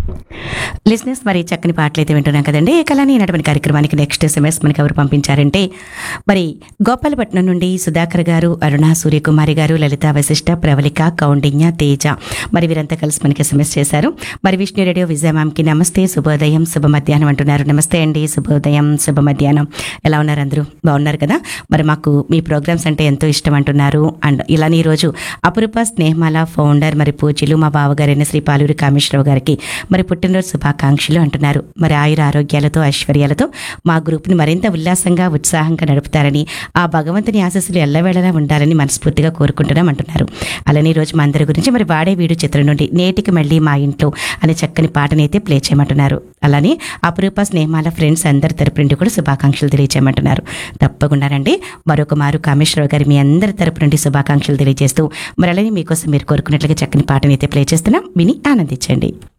లిజినెస్ మరి చక్కని పాటలు అయితే వింటున్నాం కదండి కళని ఈనాటి కార్యక్రమానికి నెక్స్ట్ ఎస్ఎంఎస్ మనకి ఎవరు పంపించారంటే మరి గోపాలపట్నం నుండి సుధాకర్ గారు అరుణ సూర్యకుమారి గారు లలిత వశిష్ట ప్రవళిక కౌండిన్య తేజ మరి వీరంతా కలిసి మనకి ఎస్ఎంఎస్ చేశారు మరి విష్ణు రేడియో విజయ మ్యామ్కి నమస్తే శుభోదయం శుభ మధ్యాహ్నం అంటున్నారు నమస్తే అండి శుభోదయం శుభ మధ్యాహ్నం ఎలా ఉన్నారు అందరూ బాగున్నారు కదా మరి మాకు మీ ప్రోగ్రామ్స్ అంటే ఎంతో ఇష్టం అంటున్నారు అండ్ ఇలానే ఈరోజు అపురూప స్నేహమాల ఫౌండర్ మరి పూజలు మా బావగారైన శ్రీ పాలూరి కామేశ్వరరావు గారికి మరి పుట్టినరోజు శుభాకాంక్షలు అంటున్నారు మరి ఆయుర ఆరోగ్యాలతో ఐశ్వర్యాలతో మా గ్రూప్ని మరింత ఉల్లాసంగా ఉత్సాహంగా నడుపుతారని ఆ భగవంతుని ఆశస్సులు ఎల్లవేళలా ఉండాలని మనస్ఫూర్తిగా కోరుకుంటున్నాం అంటున్నారు అలానే ఈ రోజు మా అందరి గురించి మరి వాడే వీడు చిత్రం నుండి నేటికి మళ్ళీ మా ఇంట్లో అనే చక్కని పాటని అయితే ప్లే చేయమంటున్నారు అలానే అపురూప స్నేహమాల ఫ్రెండ్స్ అందరి తరపు నుండి కూడా శుభాకాంక్షలు తెలియజేయమంటున్నారు తప్పకుండానండి మరొక మారు కామేశ్వరరావు గారి మీ అందరి తరపు నుండి శుభాకాంక్షలు తెలియజేస్తూ మరి అలానే మీకోసం మీరు కోరుకున్నట్లుగా చక్కని పాటని అయితే ప్లే చేస్తున్నాం విని ఆనందించండి